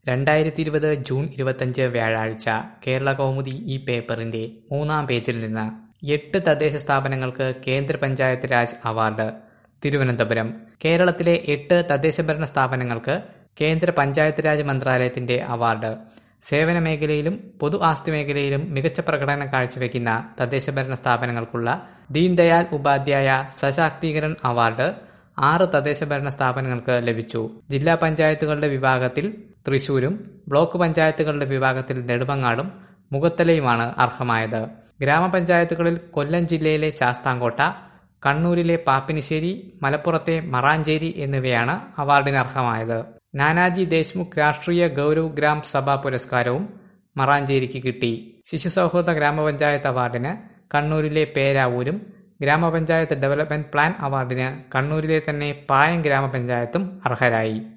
രണ്ടായിരത്തി ഇരുപത് ജൂൺ ഇരുപത്തഞ്ച് വ്യാഴാഴ്ച കേരള കൗമുദി ഈ പേപ്പറിന്റെ മൂന്നാം പേജിൽ നിന്ന് എട്ട് തദ്ദേശ സ്ഥാപനങ്ങൾക്ക് കേന്ദ്ര പഞ്ചായത്ത് രാജ് അവാർഡ് തിരുവനന്തപുരം കേരളത്തിലെ എട്ട് തദ്ദേശഭരണ സ്ഥാപനങ്ങൾക്ക് കേന്ദ്ര പഞ്ചായത്ത് രാജ് മന്ത്രാലയത്തിന്റെ അവാർഡ് സേവന മേഖലയിലും പൊതു ആസ്തി മേഖലയിലും മികച്ച പ്രകടനം കാഴ്ചവെക്കുന്ന തദ്ദേശഭരണ സ്ഥാപനങ്ങൾക്കുള്ള ദീൻദയാൽ ഉപാധ്യായ സശാക്തീകരൺ അവാർഡ് ആറ് തദ്ദേശഭരണ സ്ഥാപനങ്ങൾക്ക് ലഭിച്ചു ജില്ലാ പഞ്ചായത്തുകളുടെ വിഭാഗത്തിൽ തൃശൂരും ബ്ലോക്ക് പഞ്ചായത്തുകളുടെ വിഭാഗത്തിൽ നെടുമങ്ങാടും മുഖത്തലയുമാണ് അർഹമായത് ഗ്രാമപഞ്ചായത്തുകളിൽ കൊല്ലം ജില്ലയിലെ ശാസ്താംകോട്ട കണ്ണൂരിലെ പാപ്പിനിശ്ശേരി മലപ്പുറത്തെ മറാഞ്ചേരി എന്നിവയാണ് അവാർഡിന് അർഹമായത് നാനാജി ദേശ്മുഖ് രാഷ്ട്രീയ ഗൗരവ് ഗ്രാം സഭ പുരസ്കാരവും മറാഞ്ചേരിക്ക് കിട്ടി ശിശു സൗഹൃദ ഗ്രാമപഞ്ചായത്ത് അവാർഡിന് കണ്ണൂരിലെ പേരാവൂരും ഗ്രാമപഞ്ചായത്ത് ഡെവലപ്മെന്റ് പ്ലാൻ അവാർഡിന് കണ്ണൂരിലെ തന്നെ പായം ഗ്രാമപഞ്ചായത്തും അർഹരായി